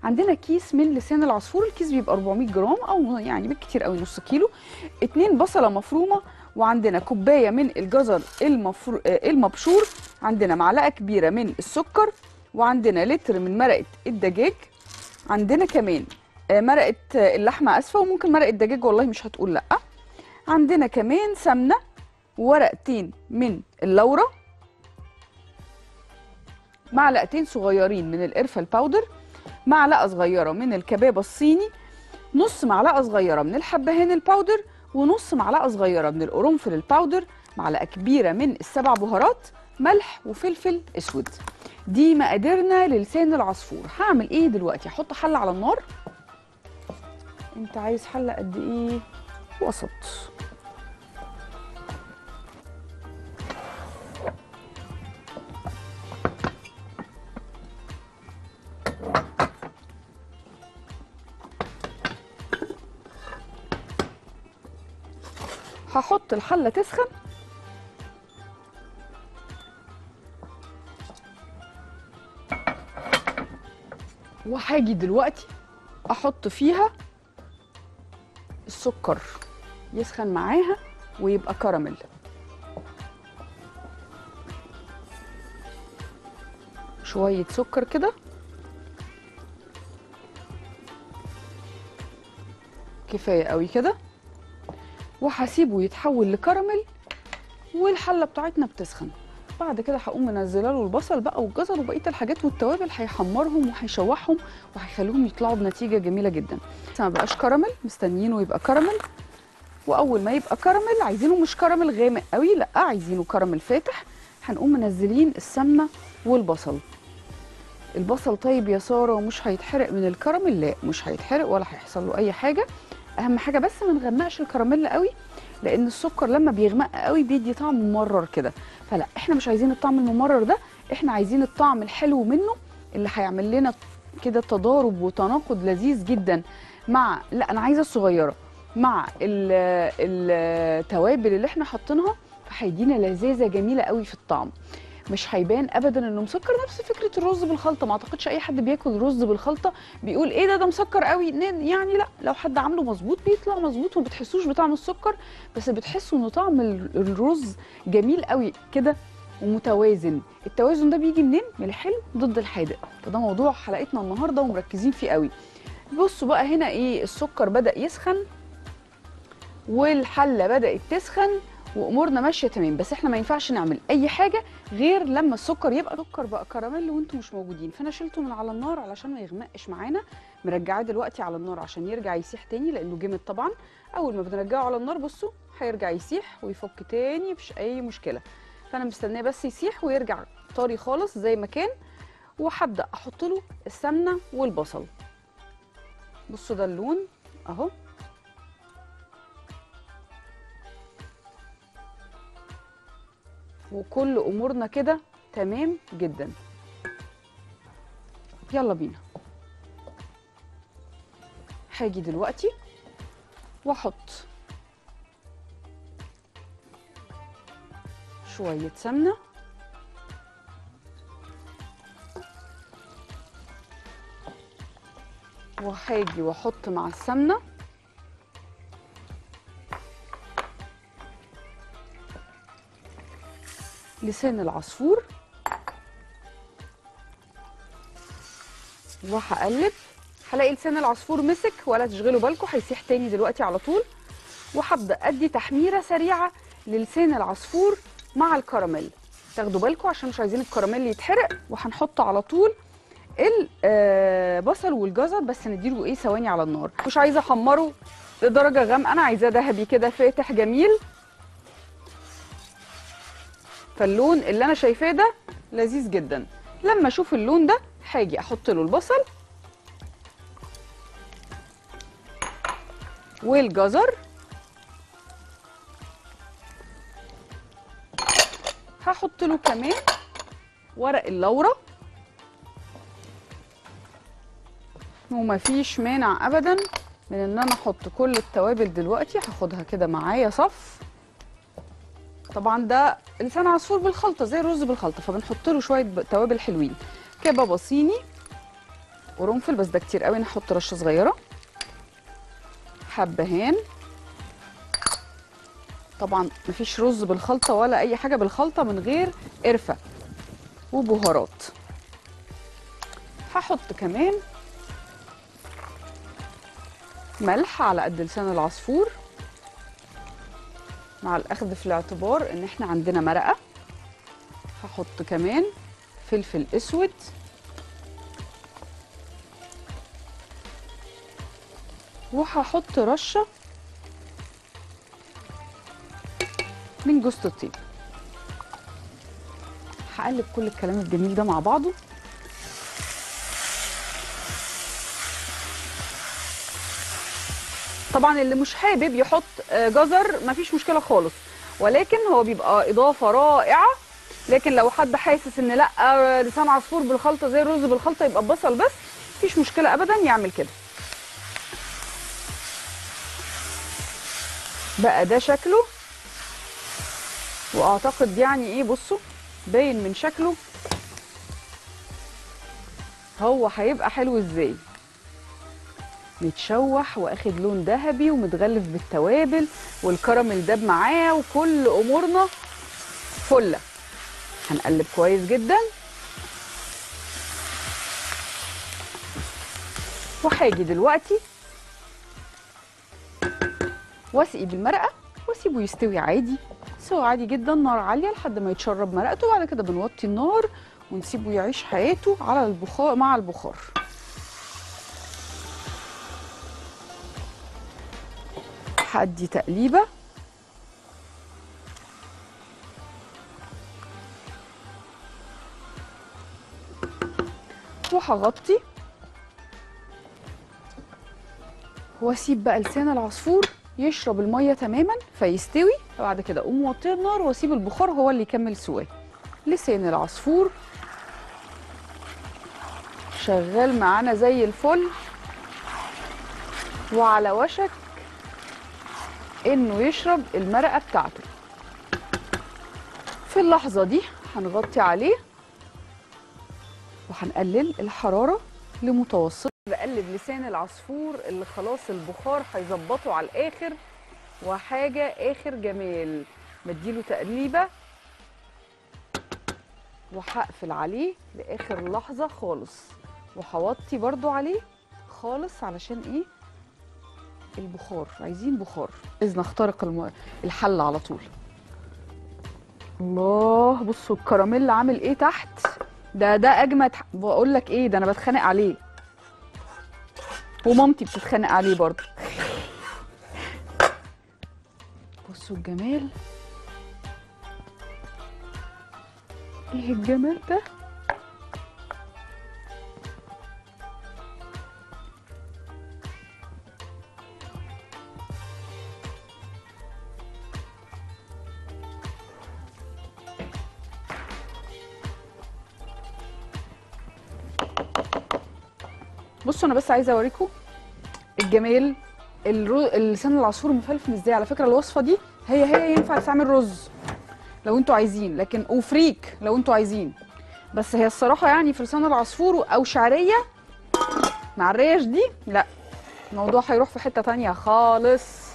عندنا كيس من لسان العصفور الكيس بيبقى 400 جرام او يعني بالكتير قوي نص كيلو اتنين بصله مفرومه وعندنا كوبايه من الجزر المفرو... آه، المبشور عندنا معلقه كبيره من السكر وعندنا لتر من مرقه الدجاج عندنا كمان آه، مرقه آه، اللحمه اسفه وممكن مرقه دجاج والله مش هتقول لا عندنا كمان سمنه ورقتين من اللورة معلقتين صغيرين من القرفة الباودر معلقة صغيرة من الكباب الصيني نص معلقة صغيرة من الحبهان الباودر ونص معلقة صغيرة من القرنفل الباودر معلقة كبيرة من السبع بهارات ملح وفلفل اسود دي مقاديرنا للسان العصفور هعمل ايه دلوقتي هحط حلة على النار انت عايز حلة قد ايه وسط هحط الحلة تسخن وهاجي دلوقتي احط فيها السكر يسخن معاها ويبقى كراميل شوية سكر كده كفاية قوي كده وهسيبه يتحول لكراميل والحله بتاعتنا بتسخن بعد كده هقوم منزله له البصل بقى والجزر وبقيه الحاجات والتوابل هيحمرهم وهيشوحهم وهيخليهم يطلعوا بنتيجه جميله جدا بس ما بقاش كراميل مستنيينه يبقى كراميل واول ما يبقى كراميل عايزينه مش كراميل غامق قوي لا عايزينه كراميل فاتح هنقوم منزلين السمنه والبصل البصل طيب يا ساره ومش هيتحرق من الكراميل لا مش هيتحرق ولا هيحصل له اي حاجه اهم حاجه بس ما نغمقش الكراميل قوي لان السكر لما بيغمق قوي بيدي طعم ممرر كده فلا احنا مش عايزين الطعم الممرر ده احنا عايزين الطعم الحلو منه اللي هيعمل لنا كده تضارب وتناقض لذيذ جدا مع لا انا عايزه الصغيره مع ال- التوابل اللي احنا حاطينها فهيدينا لذاذه جميله قوي في الطعم مش هيبان ابدا انه مسكر نفس فكره الرز بالخلطه ما اعتقدش اي حد بياكل رز بالخلطه بيقول ايه ده ده مسكر قوي ن- يعني لا لو حد عامله مظبوط بيطلع مظبوط وما بتحسوش بطعم السكر بس بتحسوا انه طعم ال- الرز جميل قوي كده ومتوازن التوازن ده بيجي منين من الحلو ضد الحادق فده موضوع حلقتنا النهارده ومركزين فيه قوي بصوا بقى هنا ايه السكر بدا يسخن والحله بدات تسخن وامورنا ماشيه تمام بس احنا ما ينفعش نعمل اي حاجه غير لما السكر يبقى سكر بقى كراميل وانتم مش موجودين فانا شلته من على النار علشان ما يغمقش معانا مرجعاه دلوقتي على النار عشان يرجع يسيح تاني لانه جامد طبعا اول ما بنرجعه على النار بصوا هيرجع يسيح ويفك تاني مفيش اي مشكله فانا مستنيه بس يسيح ويرجع طري خالص زي ما كان وهبدا احط له السمنه والبصل بصوا ده اللون اهو وكل امورنا كده تمام جدا يلا بينا هاجي دلوقتي واحط شويه سمنه وهاجي واحط مع السمنه لسان العصفور وهقلب هلاقي لسان العصفور مسك ولا تشغلوا بالكم هيسيح تاني دلوقتي على طول وهبدا ادي تحميره سريعه للسان العصفور مع الكراميل تاخدوا بالكم عشان مش عايزين الكراميل يتحرق وهنحط على طول البصل والجزر بس نديله ايه ثواني على النار مش عايزه احمره لدرجه غامقه انا عايزاه ذهبي كده فاتح جميل فاللون اللي انا شايفاه ده لذيذ جدا لما اشوف اللون ده هاجي احط له البصل والجزر هحط له كمان ورق اللورة ومفيش مانع ابدا من ان انا احط كل التوابل دلوقتي هاخدها كده معايا صف طبعا ده لسان عصفور بالخلطه زي الرز بالخلطه فبنحط له شويه ب- توابل حلوين كبابه صيني قرنفل بس ده كتير قوي نحط رشه صغيره حبهان طبعا مفيش رز بالخلطه ولا اي حاجه بالخلطه من غير قرفه وبهارات هحط كمان ملح على قد لسان العصفور مع الاخذ في الاعتبار ان احنا عندنا مرقه هحط كمان فلفل اسود وهحط رشه من جوز الطيب هقلب كل الكلام الجميل ده مع بعضه طبعا اللي مش حابب يحط آه، جزر مفيش مشكله خالص ولكن هو بيبقى اضافه رائعه لكن لو حد حاسس ان لا آه، لسان عصفور بالخلطه زي الرز بالخلطه يبقى ببصل بس مفيش مشكله ابدا يعمل كده بقى ده شكله واعتقد يعني ايه بصوا باين من شكله هو هيبقى حلو ازاي متشوح واخد لون ذهبي ومتغلف بالتوابل والكراميل داب معاه وكل امورنا فله هنقلب كويس جدا وهاجي دلوقتي واسقي بالمرقه واسيبه يستوي عادي سوا عادي جدا نار عاليه لحد ما يتشرب مرقته وبعد كده بنوطي النار ونسيبه يعيش حياته على البخار مع البخار هدي تقليبه وهغطي واسيب بقى لسان العصفور يشرب الميه تماما فيستوي بعد كده اقوم موطيه النار واسيب البخار هو اللي يكمل سواه لسان العصفور شغال معانا زي الفل وعلى وشك انه يشرب المرقه بتاعته في اللحظه دي هنغطي عليه وهنقلل الحراره لمتوسط بقلب لسان العصفور اللي خلاص البخار هيظبطه على الاخر وحاجه اخر جمال بديله تقليبه وهقفل عليه لاخر لحظه خالص وهوطي برضو عليه خالص علشان ايه البخار عايزين بخار اذ نخترق الم... الحل على طول الله بصوا الكراميل عامل ايه تحت ده ده اجمد ح- بقول لك ايه ده انا بتخانق عليه ومامتي بتتخانق عليه برضه بصوا الجمال ايه الجمال ده بصوا انا بس عايزه اوريكم الجمال الرو... اللسان العصفور مفلفل ازاي على فكره الوصفه دي هي هي ينفع تعمل رز لو انتوا عايزين لكن وفريك لو انتوا عايزين بس هي الصراحه يعني في لسان العصفور او شعريه مع الريش دي لا الموضوع هيروح في حته تانية خالص